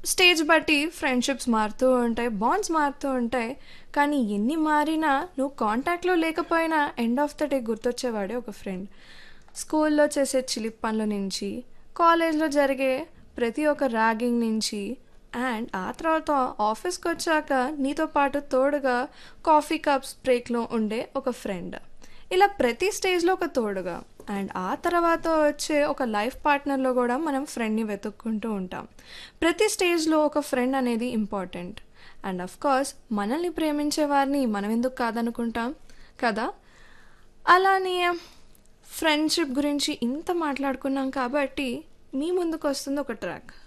stage బట్టి friendships మారుతూ ఉంటాయి బాండ్స్ మారుతూ ఉంటాయి కానీ ఎన్ని మారినా నువ్వు కాంటాక్ట్లో లేకపోయినా ఎండ్ ఆఫ్ ద డే గుర్తొచ్చేవాడే ఒక ఫ్రెండ్ స్కూల్లో చేసే చిలిప్ పనుల నుంచి కాలేజ్లో జరిగే ప్రతి ఒక్క ర్యాగింగ్ నుంచి అండ్ ఆ తర్వాత ఆఫీస్కి వచ్చాక నీతో పాటు తోడుగా కాఫీ కప్స్ బ్రేక్లో ఉండే ఒక ఫ్రెండ్ ఇలా ప్రతి స్టేజ్లో ఒక తోడుగా అండ్ ఆ తర్వాత వచ్చే ఒక లైఫ్ పార్ట్నర్లో కూడా మనం ఫ్రెండ్ని వెతుక్కుంటూ ఉంటాం ప్రతి స్టేజ్లో ఒక ఫ్రెండ్ అనేది ఇంపార్టెంట్ అండ్ అఫ్ కోర్స్ మనల్ని ప్రేమించే వారిని మనం ఎందుకు కాదనుకుంటాం కదా అలానే ఫ్రెండ్షిప్ గురించి ఇంత మాట్లాడుకున్నాం కాబట్టి మీ ముందుకు వస్తుంది ఒక ట్రాక్